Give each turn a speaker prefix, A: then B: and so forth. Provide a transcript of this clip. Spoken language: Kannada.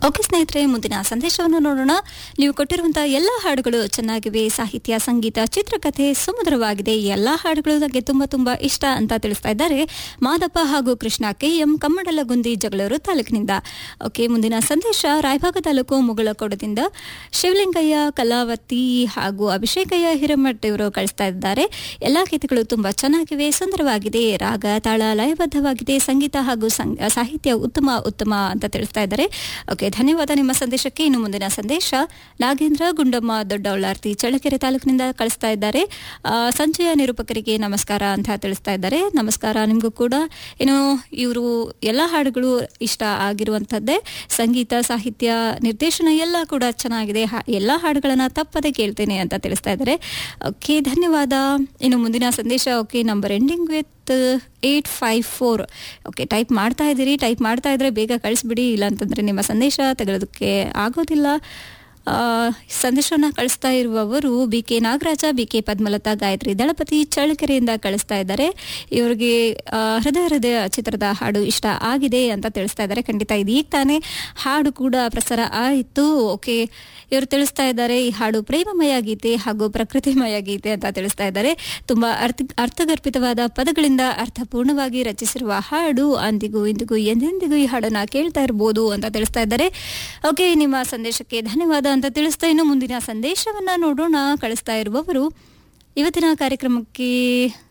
A: ಓಕೆ ಸ್ನೇಹಿತರೆ ಮುಂದಿನ ಸಂದೇಶವನ್ನು ನೋಡೋಣ ನೀವು ಕೊಟ್ಟಿರುವಂತಹ ಎಲ್ಲ ಹಾಡುಗಳು ಚೆನ್ನಾಗಿವೆ ಸಾಹಿತ್ಯ ಸಂಗೀತ ಚಿತ್ರಕಥೆ ಸುಮಧುರವಾಗಿದೆ ಎಲ್ಲ ಹಾಡುಗಳು ನನಗೆ ತುಂಬಾ ತುಂಬಾ ಇಷ್ಟ ಅಂತ ತಿಳಿಸ್ತಾ ಇದ್ದಾರೆ ಮಾದಪ್ಪ ಹಾಗೂ ಕೃಷ್ಣ ಕೆ ಎಂ ಕಮ್ಮಡಲಗುಂದಿ ಜಗಳೂರು ತಾಲೂಕಿನಿಂದ ಓಕೆ ಮುಂದಿನ ಸಂದೇಶ ರಾಯಭಾಗ ತಾಲೂಕು ಮುಗಳಕೋಡದಿಂದ ಶಿವಲಿಂಗಯ್ಯ ಕಲಾವತಿ ಹಾಗೂ ಅಭಿಷೇಕಯ್ಯ ಹಿರಮಠ್ ಇವರು ಕಳಿಸ್ತಾ ಇದ್ದಾರೆ ಎಲ್ಲ ಗೀತೆಗಳು ತುಂಬಾ ಚೆನ್ನಾಗಿವೆ ಸುಂದರವಾಗಿದೆ ರಾಗ ತಾಳ ಲಯಬದ್ಧವಾಗಿದೆ ಸಂಗೀತ ಹಾಗೂ ಸಂಗ್- ಸಾಹಿತ್ಯ ಉತ್ತಮ ಉತ್ತಮ ಅಂತ ತಿಳಿಸ್ತಾ ಇದ್ದಾರೆ ಓಕೆ ಧನ್ಯವಾದ ನಿಮ್ಮ ಸಂದೇಶಕ್ಕೆ ಇನ್ನು ಮುಂದಿನ ಸಂದೇಶ ನಾಗೇಂದ್ರ ಗುಂಡಮ್ಮ ದೊಡ್ಡವಳಾರ್ತಿ ಚಳ್ಳಕೆರೆ ತಾಲೂಕಿನಿಂದ ಕಳಿಸ್ತಾ ಇದ್ದಾರೆ ಆ, ಸಂಜೆಯ ನಿರೂಪಕರಿಗೆ ನಮಸ್ಕಾರ ಅಂತ ತಿಳಿಸ್ತಾ ಇದ್ದಾರೆ ನಮಸ್ಕಾರ ನಿಮಗೂ ಕೂಡ ಇನ್ನು ಇವರು ಎಲ್ಲ ಹಾಡುಗಳು ಇಷ್ಟ ಆಗಿರುವಂಥದ್ದೇ ಸಂಗೀತ ಸಾಹಿತ್ಯ ನಿರ್ದೇಶನ ಎಲ್ಲ ಕೂಡ ಚೆನ್ನಾಗಿದೆ ಹಾ- ಎಲ್ಲ ಹಾಡುಗಳನ್ನ ತಪ್ಪದೆ ಕೇಳ್ತೇನೆ ಅಂತ ತಿಳಿಸ್ತಾ ಇದ್ದಾರೆ ಓಕೆ ಧನ್ಯವಾದ ಇನ್ನು ಮುಂದಿನ ಸಂದೇಶ ಓಕೆ ನಂಬರ್ ಎಂಡಿಂಗ್ with eight five four okay type ಮಾಡ್ತಾ ಇದ್ದೀರಿ ಟೈಪ್ ಮಾಡ್ತಾ ಇದ್ರೆ ಬೇಗ ಕಳಿಸ್ಬಿಡಿ ಇಲ್ಲಾಂತಂದ್ರೆ ನಿಮ್ಮ ಸಂದೇಶ ತೆಗೆಯೋದಕ್ಕೆ ಆಗೋದಿಲ್ಲ ಆ, ಸಂದೇಶವನ್ನ ಕಳಿಸ್ತಾ ಇರುವವರು B K Nagaraja B K Padmalatha Gayathri Dalapathi ಚಳ್ಳಕೆರೆಯಿಂದ ಕಳಿಸ್ತಾ ಇದ್ದಾರೆ ಇವರಿಗೆ ಆ, ಹೃದಯ ಹೃದಯ ಚಿತ್ರದ ಹಾಡು ಇಷ್ಟ ಆಗಿದೆ ಅಂತ ತಿಳಿಸ್ತಾ ಇದ್ದಾರೆ ಖಂಡಿತ ಇದೀಗ ತಾನೇ ಹಾಡು ಕೂಡ ಪ್ರಸಾರ ಆಯಿತು ಓಕೆ ಇವರು ತಿಳಿಸ್ತಾ ಇದ್ದಾರೆ ಈ ಹಾಡು ಪ್ರೇಮಮಯ ಗೀತೆ ಹಾಗೂ ಪ್ರಕೃತಿಮಯ ಗೀತೆ ಅಂತ ತಿಳಿಸ್ತಾ ಇದ್ದಾರೆ ತುಂಬಾ ಅರ್ಥ ಅರ್ಥಗರ್ಭಿತವಾದ ಪದಗಳಿಂದ ಅರ್ಥಪೂರ್ಣವಾಗಿ ರಚಿಸಿರುವ ಹಾಡು ಅಂದಿಗೂ ಇಂದಿಗೂ ಎಂದೆಂದಿಗೂ ಈ ಹಾಡನ್ನ ಕೇಳ್ತಾ ಇರ್ಬೋದು ಅಂತ ತಿಳಿಸ್ತಾ ಇದ್ದಾರೆ ಓಕೆ ನಿಮ್ಮ ಸಂದೇಶಕ್ಕೆ ಧನ್ಯವಾದ ಅಂತ ತಿಳಿಸ್ತಾ ಇನ್ನು ಮುಂದಿನ ಸಂದೇಶವನ್ನ ನೋಡೋಣ ಕಳಿಸ್ತಾ ಇರುವವರು ಇವತ್ತಿನ ಕಾರ್ಯಕ್ರಮಕ್ಕೆ